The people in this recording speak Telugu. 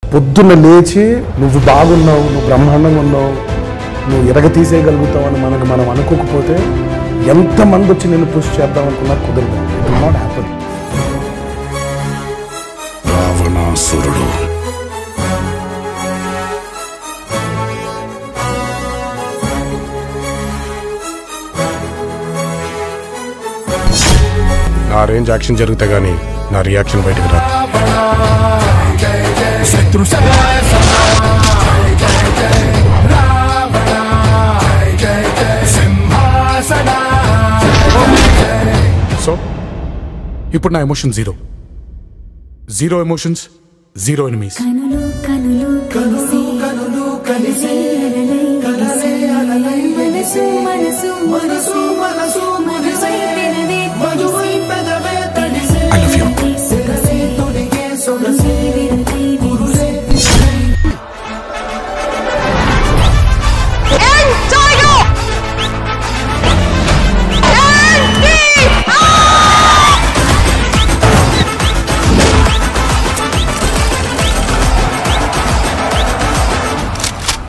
పొద్దున్న లేచి నువ్వు బాగున్నావు నువ్వు బ్రహ్మాండంగా ఉన్నావు నువ్వు ఎరగ తీసేయగలుగుతావు అని మనకు మనం అనుకోకపోతే ఎంతమంది వచ్చి నేను పుష్ చేద్దాం అనుకున్నా కుదరదు ఇట్ నాట్ హ్యాపన్ రావణాసురుడు నా రేంజ్ యాక్షన్ జరిగితే గానీ నా రియాక్షన్ బయటకు రా సో ఇప్పుడు నా emotion zero zero emotions zero enemies కనులు కనులు కలిసి కనులు కలిసి కలిసి మనసు మనసు మనసు మనసు మనసు మనసు